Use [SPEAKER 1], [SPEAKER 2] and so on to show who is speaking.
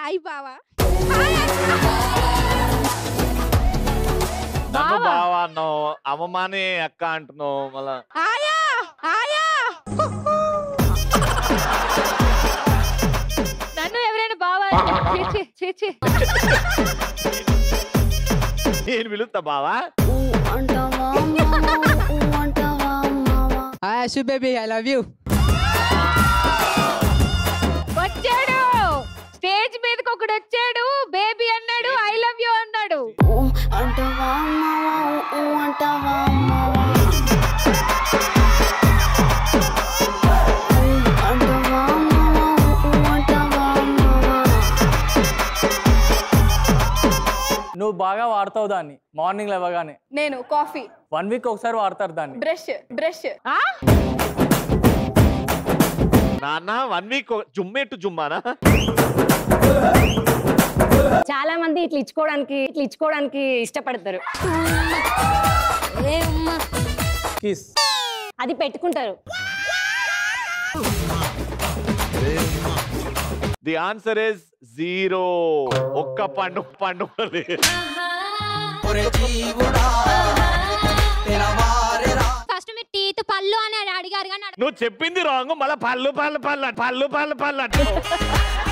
[SPEAKER 1] Hi బావా
[SPEAKER 2] నన్ను బావా అన్నావు అమ్మమ్మని అక్క అంటున్నావు మళ్ళా
[SPEAKER 1] ఆయా ఆయా
[SPEAKER 3] నన్ను ఎవరైనా బావా చీ, చీ, చీ, చీ.
[SPEAKER 2] నేను పిలుస్తా బావా
[SPEAKER 4] hi Ashu baby I love you
[SPEAKER 3] వచ్చాడు స్టేజ్ మీదకి ఒకడు వచ్చాడు బేబీ అన్నాడు ఐ లవ్ యూ అన్నాడు
[SPEAKER 5] నువ్వు బాగా వాడతావు దాన్ని మార్నింగ్ లేవగానే
[SPEAKER 6] నేను కాఫీ
[SPEAKER 5] వన్ వీక్ ఒకసారి వాడతారు దాన్ని
[SPEAKER 6] బ్రష్ బ్రష్
[SPEAKER 3] ఆ?
[SPEAKER 2] నాన్న వన్ వీక్ జుమ్మెట్టు జుమ్మానా
[SPEAKER 7] చాలా మంది ఇట్లా ఇచ్చుకోవడానికి ఇట్లా ఇచ్చుకోవడానికి ఇష్టపడతారు
[SPEAKER 5] కిస్
[SPEAKER 7] అది పెట్టుకుంటారు
[SPEAKER 2] ది ఆన్సర్ ఇస్ జీరో ఒక్క పండు పండుగ లేదు.
[SPEAKER 8] ఫస్ట్ మీరు టీత్ పళ్ళు అని అడిగారు కానీ
[SPEAKER 2] నువ్వు చెప్పింది రాంగ్ మళ్ళీ పళ్ళు పళ్ళు పళ్ళు పళ్ళు పళ్ళు పళ్ళు అంటావు.